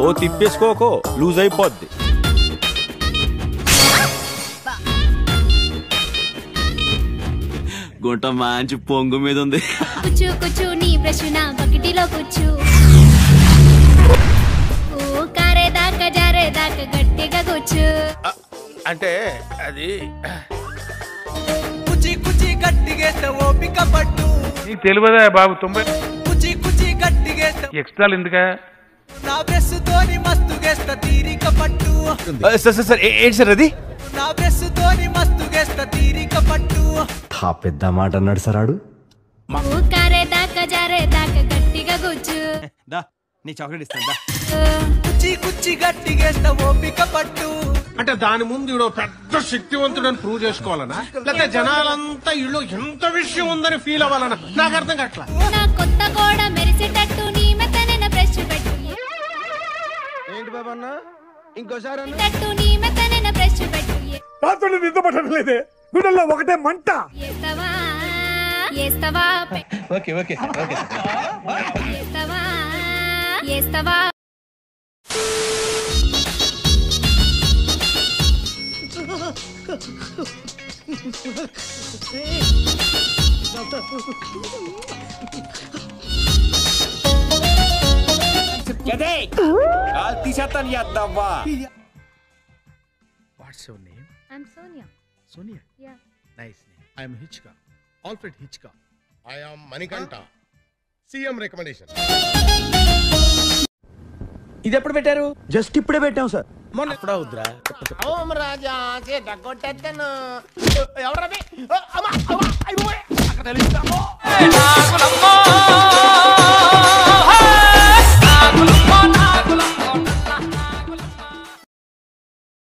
ఓ తిప్పేసుకోకో loose అయిపోద్ది గుంట మంచి పొంగు మీద ఉంది కూర్చు కూర్చు నీ బ్రష్ నా బకెటిలో కూర్చు ఓ కారే దాకా జారే దాకా గట్టిగా కూర్చు అంటే అది కుచి కుచి గట్టిగేస్తే ఓపిక పట్టు నీకు తెలియదా బాబు తొంభై కుచి కుచి గట్టిగేస్తే ఎక్స్ట్రాలు ఎందుకా నా బ్రెస్ తోని మస్తుగేస్తా తీరిక పట్టు సార్ సార్ సార్ ఏంటి సార్ అది నా బ్రెస్ తోని మస్తుగేస్తా తీరిక పట్టు ఆ పెద్ద మాట అన్నాడు సరాడు ఓ కారే దాకా జారే దాకా గట్టిగా కూర్చు దా నీ చాక్లెట్ ఇస్తాను దా కుచి కుచి గట్టిగేస్తా ఓపిక పట్టు అంటే దాని ముందు ఈడో పెద్ద శక్తివంతుడని ప్రూవ్ చేసుకోవాలనా లేకపోతే జనాలంతా ఇళ్ళు ఎంత విషయం ఉందని ఫీల్ అవ్వాలనా నాకు అర్థం కావట్లా నా కొత్త గోడ మెరిసేటట్టు నీ మెత్తనైన బ్రష్ పెట్టు ఏంటి బాబా అన్న ఇంకోసారి తట్టు నీ మెత్తనైన బ్రష్ పెట్టు పాత్రలు నిద్రపట్టడం లేదే గుడల్లో ఒకటే మంట ఏస్తావా ఏస్తావా ఓకే ఓకే ఓకే ఏస్తావా ఏస్తావా కాల్ తీసేస్తాను చేద్దావా what's your name I'm Sonia Sonia yeah nice name I'm Hitchcock Alfred Hitchcock I am Manikanta CM recommendation ఇది ఎప్పుడు పెట్టారు జస్ట్ ఇప్పుడే పెట్టాం సార్ మొన్న ఎప్పుడా వద్దురా ఓం రాజా చేత కొట్టెత్తను ఎవరది అమ్మా అమ్మా అయ్యో అక్కడ తెలుస్తా